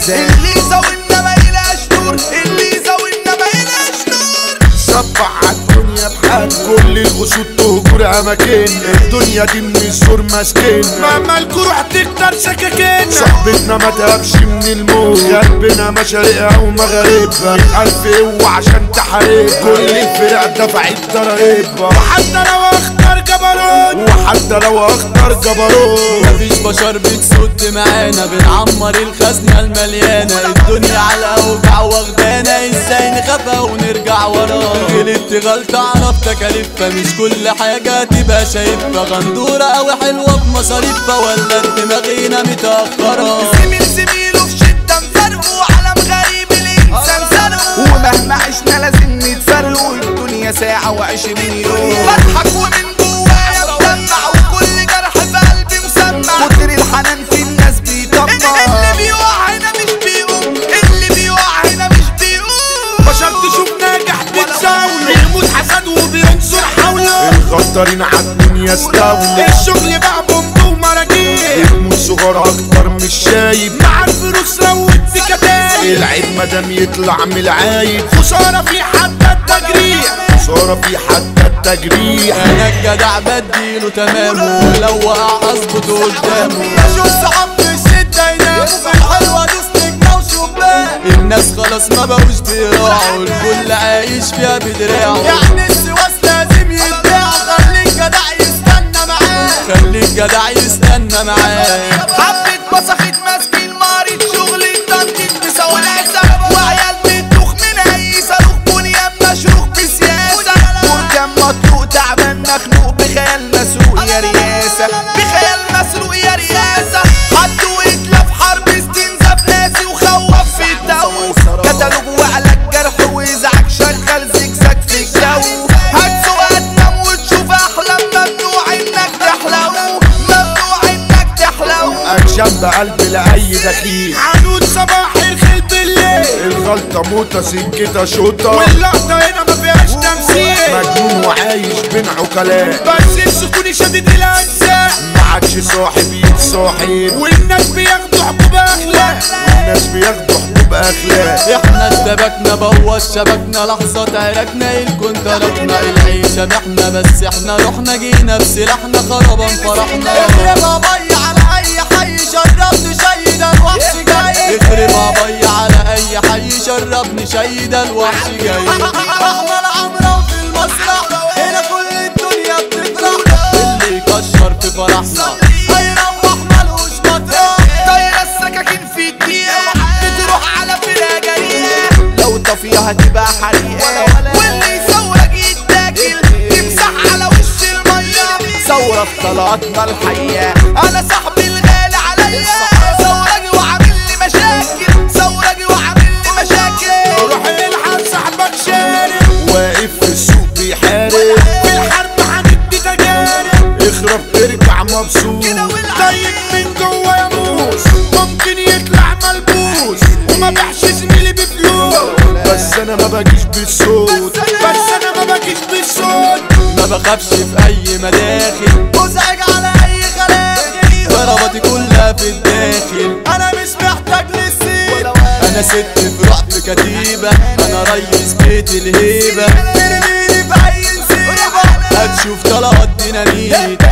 الميزان اللي زودنا ما يلاش نور اللي زودنا ما يلاش نور صبع عالدنيا بحال كل الاسود تهجر اماكن الدنيا دي من السور ماسكين مهما الجروح تكتر سكاكين صاحبتنا ما تهبش من الموت قلبنا مشارقها ومغاربها الف قوة عشان تحارب كل الفرق دفعت ضرايبها وحتى لو اختار جبروت وحتى لو اختار جبروت مفيش بشر بتسد معانا بنعمر الخزنة المليانة الدنيا على الأوجع واخدانا ازاي نخافها ونرجع وراها غلطت غلطة عرف تكاليفها مش كل حاجة تبقى شايفها غندورة أوي حلوة بمصاريفها ولا دماغينا متأخرة زميل زميله في شدة مفرقه عالم غريب الإنسان سرقه ومهما عشنا لازم نتفرقوا الدنيا ساعة وعشرين يوم بضحك ومن جوايا بدمع وكل جرح في قلبي مسمع كتر الحنان في الناس بيطمع اللي بيقع هنا مش بيقوم اللي بيقع هنا مش بيقوم بشر تشوف ناجح بتساوي بيموت حسد وبينصر حوله الغدارين عالدنيا استولوا الشغل بقى بومب ومراجيح الموت صغار اكتر مش شايب مع الفلوس روت في كتايب العيب مادام يطلع من العايب خسارة في حتى التجريح خسارة في حتى التجريح أنا الجدع بديله تمامه ولو وقع أظبطه قدامه بشوف صحاب في الشدة يناموا في الحلوة دوس نجمة وشباك الناس خلاص ما بقوش بيراعوا الكل عايش فيها بدراعه يعني السواس لازم يتباع خليك جدع يستنى معاه خليك جدع يستنى معاه حبة مسخت مسكين مريض شغل التنطيط مسوي الحساب وعيال بتدوخ من اي صاروخ بنيان مشروخ بسياسة بركان مطلوق تعبان مخنوق بخيال مسروق يا رياسة بخيال مسروق يا رياسة حد واتلف حرب استنزاف ناسي وخوف في الدو كتالوج وعلى الجرح ويزعج شغل زجزاج في الجو هتسوق هتنام وتشوف احلام ممنوع انك تحلو ممنوع انك تحلو اكشن بقلب لاي دخيل عنود صباح الخيل بالليل الغلطة موتة سكتها شوطة واللقطة هنا ما فيهاش تمثيل مجنون وعايش بين عقلاء بس السكون شديد الاجزاء ما عادش صاحب يتصاحب والناس بياخدوا حبوب اخلاق والناس بياخدوا حبوب اخلاق احنا اشتبكنا بوظ شبكنا لحظة عركنا الكون تركنا العيشة محنا بس احنا رحنا جينا بسلاحنا خربا فرحنا اخرب ابي على اي حي شربني شي ده الوحش جاي اخرب ابي على اي حي شربني شي ده الوحش جاي رحنا العمرة في المسرح هنا كل الدنيا بتفرح اللي يكشر في فرحنا هيروح ملوش مطرح طايرة السكاكين في الدقيقة بتروح على فرقة جريئة لو طفيها هتبقى حريقة واللي يصورك يتاكل يمسح على وش المية ثورة في طلعتنا الحية أنا صاحبي الغالي عليا ثورجي وعامل لي مشاكل ثورجي وعامل لي مشاكل روح الحق صاحبك شارب واقف في السوق بيحارب في الحرب هندي تجارب اخرب ترجع مبسوط طيب من جوه يا موس ممكن يطلع ملبوس وما بيعش زميلي بفلوس بس انا ما باجيش بالصوت بس انا ما باجيش بالصوت ما بخافش في اي مداخل مزعج على اي خلاخل ضرباتي كلها في الداخل انا مش محتاج للسيب انا ست فروع في كتيبة انا ريس بيت الهيبة ترميني في اي نسيبة هتشوف طلقات ديناميت